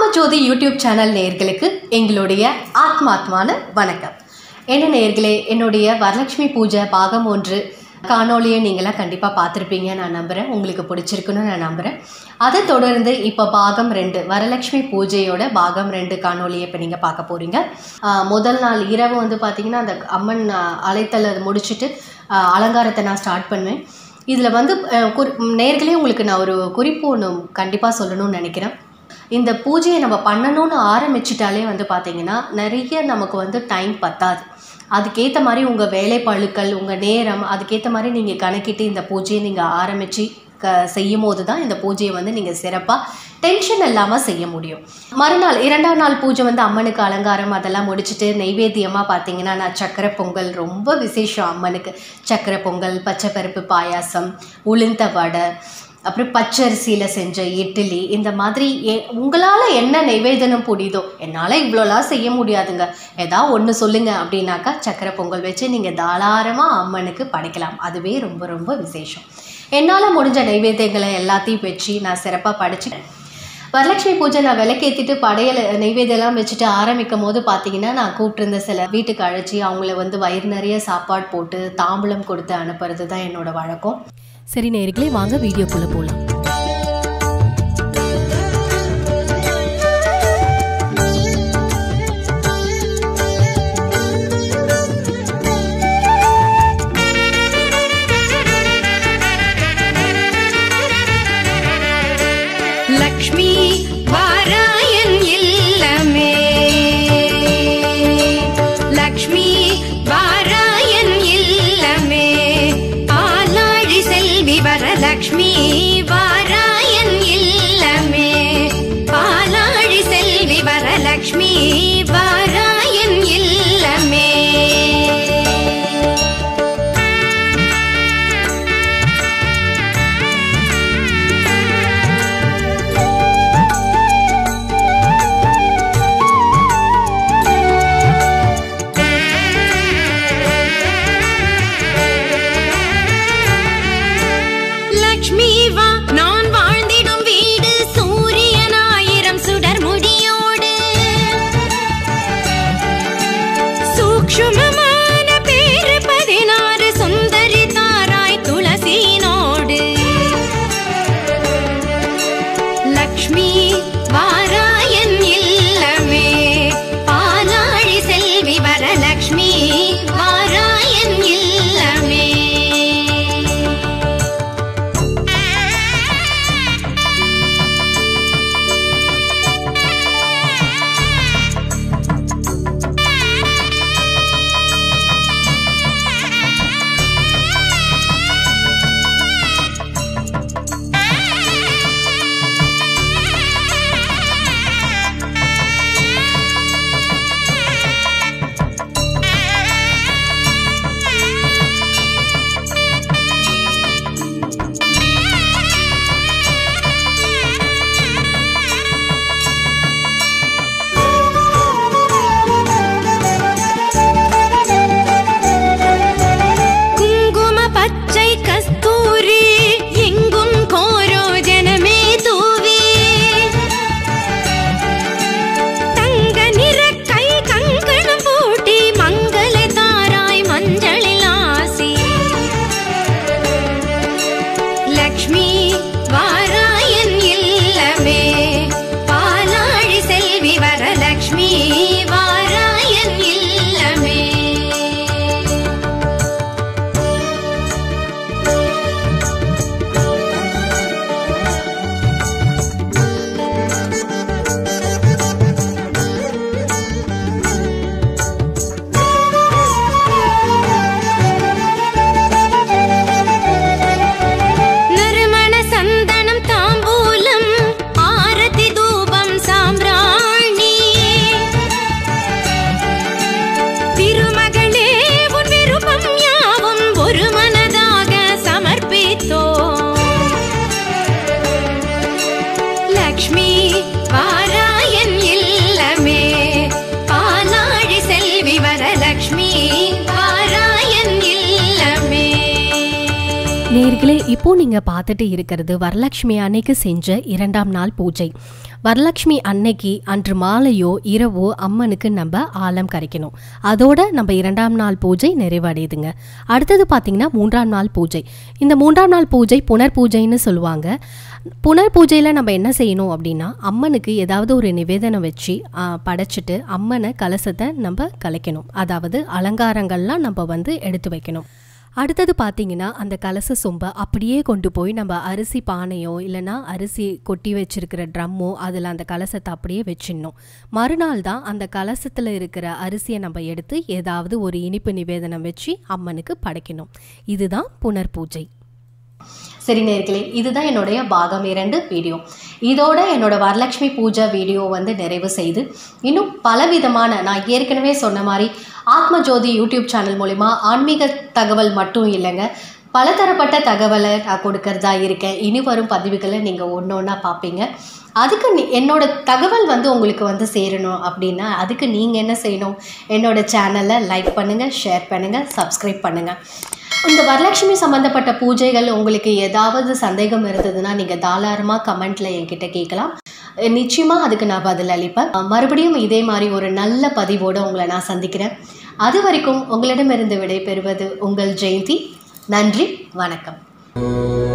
Athmajothi YouTube channel நேயர்களுக்கு எங்களுடைய ஆத்மாத்மான வணக்கம் என்ன நேயர்களே என்னுடைய வரலட்சுமி பூஜை பாகம் ஒன்று காணொலியை நீங்களாம் கண்டிப்பாக பார்த்துருப்பீங்க நான் நம்புகிறேன் உங்களுக்கு பிடிச்சிருக்குன்னு நான் நம்புகிறேன் அதை தொடர்ந்து இப்போ பாகம் ரெண்டு வரலட்சுமி பூஜையோட பாகம் ரெண்டு காணொலியை இப்போ நீங்கள் பார்க்க போகிறீங்க முதல் நாள் இரவு வந்து பார்த்தீங்கன்னா அந்த அம்மன் ஆ, அழைத்தலை முடிச்சுட்டு ஆ, அலங்காரத்தை நான் ஸ்டார்ட் பண்ணுவேன் இதில் வந்து அஹ், குறி நேர்களே உங்களுக்கு நான் ஒரு குறிப்பு ஒன்று கண்டிப்பாக சொல்லணும்னு நினைக்கிறேன் இந்த பூஜையை நம்ம பண்ணணும்னு ஆரம்பிச்சிட்டாலே வந்து பார்த்தீங்கன்னா நிறைய நமக்கு வந்து டைம் பத்தாது அதுக்கேற்ற மாதிரி உங்கள் வேலை பழுக்கள் உங்கள் நேரம் அதுக்கேற்ற மாதிரி நீங்கள் கணக்கிட்டு இந்த பூஜையை நீங்கள் ஆரம்பித்து க செய்யும் போது தான் இந்த பூஜையை வந்து நீங்கள் சிறப்பாக டென்ஷன் இல்லாமல் செய்ய முடியும் மறுநாள் இரண்டாம் நாள் பூஜை வந்து அம்மனுக்கு அலங்காரம் அதெல்லாம் முடிச்சுட்டு நெய்வேத்தியமாக பார்த்தீங்கன்னா நான் சக்கரை பொங்கல் ரொம்ப விசேஷம் அம்மனுக்கு சக்கரை பொங்கல் பச்சைப்பருப்பு பாயாசம் உளுந்த வடை அப்புறம் பச்சரிசியில் செஞ்ச இட்லி இந்த மாதிரி எ உங்களால் என்ன நைவேதனம் புரியுதோ என்னால் இவ்வளோலாம் செய்ய முடியாதுங்க ஏதாவது ஒன்று சொல்லுங்க அப்படின்னாக்கா சக்கரை பொங்கல் வச்சு நீங்கள் தாராளமாக அம்மனுக்கு படைக்கலாம் அதுவே ரொம்ப ரொம்ப விசேஷம் என்னால் முடிஞ்ச நைவேத்தியங்களை எல்லாத்தையும் வச்சு நான் சிறப்பாக படிச்சுட்டேன் வரலட்சுமி பூஜை நான் விளக்கேற்றிட்டு படையல் நெய்வேத்தியெல்லாம் வச்சுட்டு ஆரம்பிக்கும் போது பார்த்தீங்கன்னா நான் கூப்பிட்டிருந்த சில வீட்டுக்கு அழைச்சி அவங்கள வந்து வயிறு நிறைய சாப்பாடு போட்டு தாம்பூலம் கொடுத்து அனுப்புறது தான் என்னோட வழக்கம் சரி நேர்களே வாங்க வீடியோக்குள்ள போலாம் லக்ஷ்மி வாராயன் இல்லமே லக்ஷ்மி வாராயன் இல்லமே பாலாழி செல்வி வரலக்ஷ்மி வாராயன் இல்லமே பாலாழி செல்வி வரலக்ஷ்மி வாராயன் இல்லமே லக்ஷ்மி வா நான் வாழ்ந்திடும் வீடு சூரியன் ஆயிரம் சுடர் முடியோடு சூக்ஷ்மமான பேரு பதினாறு சுந்தரி தாராய் துளசினோடு லக்ஷ்மி வாராயன் இல்லமே பாலாழி செல்வி வரலக்ஷ்மி வாராயன் இல்லமே குங்கும பச்சை கஸ்தூரி எங்கும் கோரோ ஜனமே தூவி தங்க நிற கை கங்கணம் பூட்டி மங்கள தாராய் மஞ்சளில் ஆசி லக்ஷ்மி வாராயன் இல்லமே பாலாழி செல்வி வரலக்ஷ்மி வாராயன் இல்லமே நறுமண சந்தனம் தாம்பூலம் ஆரத்தி தூபம் சாம்பிராணி திருமகளே உன் விருப்பம் யாவும் ஒரு மனதாக சமர்ப்பித்தோ லக்ஷ்மி வாராயன் இல்லமே பாலாழி செல்வி வரலக்ஷ்மி வாராயன் இல்லமே நேர்களே இப்போ நீங்க பார்த்துட்டு இருக்கிறது வரலட்சுமி அன்னைக்கு செஞ்ச இரண்டாம் நாள் பூஜை வரலட்சுமி அன்னைக்கு அன்று மாலையோ இரவோ அம்மனுக்கு நம்ம ஆலம் கரைக்கணும் அதோட நம்ம இரண்டாம் நாள் பூஜை நிறைவடையுதுங்க அடுத்தது பார்த்திங்கன்னா மூன்றாம் நாள் பூஜை இந்த மூன்றாம் நாள் பூஜை புனர் பூஜைன்னு சொல்லுவாங்க புனர் பூஜையில் நம்ம என்ன செய்யணும் அப்படின்னா அம்மனுக்கு ஏதாவது ஒரு நிவேதனம் வச்சு ஆ, படைச்சிட்டு அம்மனை கலசத்தை நம்ம கலைக்கணும் அதாவது அலங்காரங்கள்லாம் நம்ம வந்து எடுத்து வைக்கணும் அடுத்தது பார்த்தீங்கன்னா அந்த கலச சொம்பை அப்படியே கொண்டு போய் நம்ம அரிசி பானையோ இல்லைன்னா அரிசி கொட்டி வச்சிருக்கிற ட்ரம்மோ அதில் அந்த கலசத்தை அப்படியே வச்சிடணும் மறுநாள் தான் அந்த கலசத்தில் இருக்கிற அரிசியை நம்ம எடுத்து ஏதாவது ஒரு இனிப்பு நிவேதனம் வச்சு அம்மனுக்கு படைக்கணும் இதுதான் புனர் பூஜை சரி நேர்களே இதுதான் என்னுடைய பாகம் இரண்டு வீடியோ இதோட என்னோட வரலட்சுமி பூஜை வீடியோ வந்து நிறைவு செய்து இன்னும் பலவிதமான நான் ஏற்கனவே சொன்ன மாதிரி ஆத்ம ஜோதி யூடியூப் சேனல் மூலிமா ஆன்மீக தகவல் மட்டும் இல்லைங்க பலதரப்பட்ட தகவலை நான் கொடுக்கறதா இருக்கேன் இனி வரும் பதிவுகளை நீங்கள் ஒன்று ஒன்றா பார்ப்பீங்க அதுக்கு நீ என்னோட தகவல் வந்து உங்களுக்கு வந்து சேரணும் அப்படின்னா அதுக்கு நீங்கள் என்ன செய்யணும் என்னோட சேனலை லைக் பண்ணுங்கள் ஷேர் பண்ணுங்கள் சப்ஸ்கிரைப் பண்ணுங்கள் இந்த வரலட்சுமி சம்மந்தப்பட்ட பூஜைகள் உங்களுக்கு ஏதாவது சந்தேகம் இருந்ததுன்னா நீங்கள் தாராளமாக கமெண்ட்டில் என்கிட்ட கேட்கலாம் நிச்சயமாக அதுக்கு நான் பதில் அளிப்பேன் மறுபடியும் இதே மாதிரி ஒரு நல்ல பதிவோடு உங்களை நான் சந்திக்கிறேன் அது வரைக்கும் உங்களிடமிருந்து விடை பெறுவது உங்கள் ஜெயந்தி நன்றி வணக்கம்